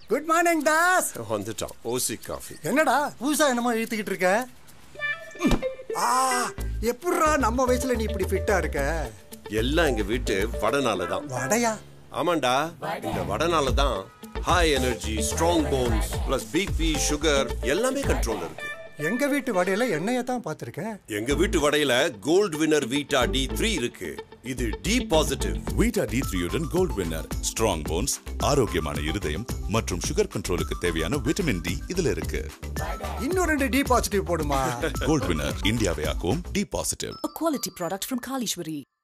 Good morning Das வந்துட்டான் ஓசி coffee என்னடா புதுசா என்னமோ இழுத்துக்கிட்டு இருக்க ம். ஆ எப்படிடா நம்ம வயசுல நீ இப்படி ஃபிட்டா இருக்க எல்லாம் எங்க வீட்டு வடனால தான் வடையா ஆமாண்டா இந்த வடனால தான் high energy strong bones plus BP sugar எல்லாமே கண்ட்ரோல் இருக்கு எங்க வீட்டு வடையில எண்ணெயை தான் பார்த்திருக்கேன் எங்க வீட்டு வடையில Gold Winner Vita D three இருக்கு இது டி பாசிட்டிவ் வீட்டா டி த்ரீயுடன் கோல்ட் வின்னர் ஸ்ட்ராங் போன்ஸ் ஆரோக்கியமான இருதயம் மற்றும் சுகர் கண்ட்ரோலுக்கு தேவையான விட்டமின் டி இதுல இருக்கு இன்னும் ரெண்டு டி பாசிட்டிவ் போடுமா கோல்ட் வின்னர் இந்தியாவை ஆக்குவோம் D positive a quality product from Kalishwari.